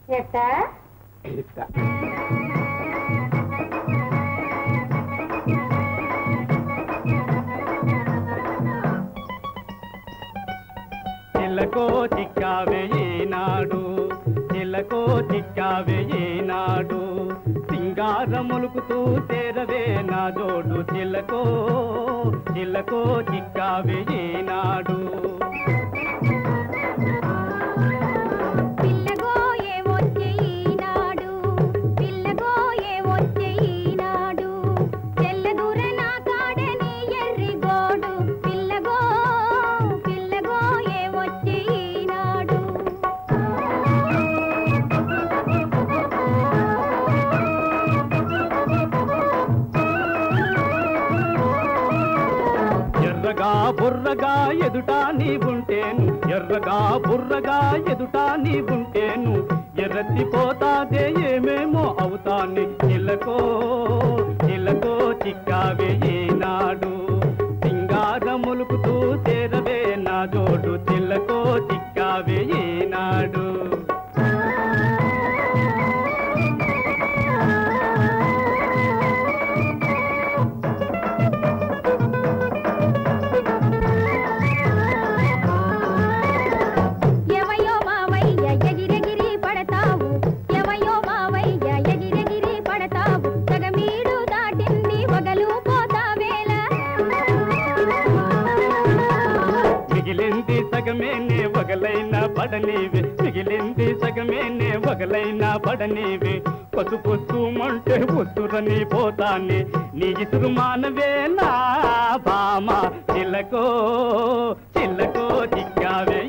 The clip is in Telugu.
ఎట్టా ఇస్తా. చిలకో చిక్కావే ఈనాడు చిలకో చిక్కావే ఈనాడు సింగారములుకుతూ చేరవే నా జోడు చిలకో చిలకో చిక్కావే ఈనాడు పిల్లగోయే వచ్చే ఈనాడు పిల్లగోయే వచ్చే ఈనాడు తెల్లదూర నా కాడని ఎర్రి గోడు పిల్లగో పిల్లగోయే వచ్చే ఈనాడు ఎర్రగా బుర్రగా ఎదుట నీవుంటేను ఎర్రగా బుర్రగా ఎదుట నీవుంటేను ఎర్రతిపోతాదే ఏమేమో అవుతాను చిలకో చిలకో చిక్కావే ఈనాడు సింగారములుకుతూ చేరవే నా జోడు చిలకో చిక్కావే ఈనాడు ఎవయో మావయ్య ఎగిరెగిరి పడతావు ఎవయో మావయ్య ఎగిరెగిరి పడతావు సగమీడు దాటింది వగలు పోతావేళ మిగిలింది సగమేనే వగలైన పడనీవి మిగిలింది సగమేనే వగలైన పడనీవి పసుపు మంటే ఉసురని పోతానే నీ ఇసురు మానవే నా బామ చిల్లకో చిల్లకో చిక్కావే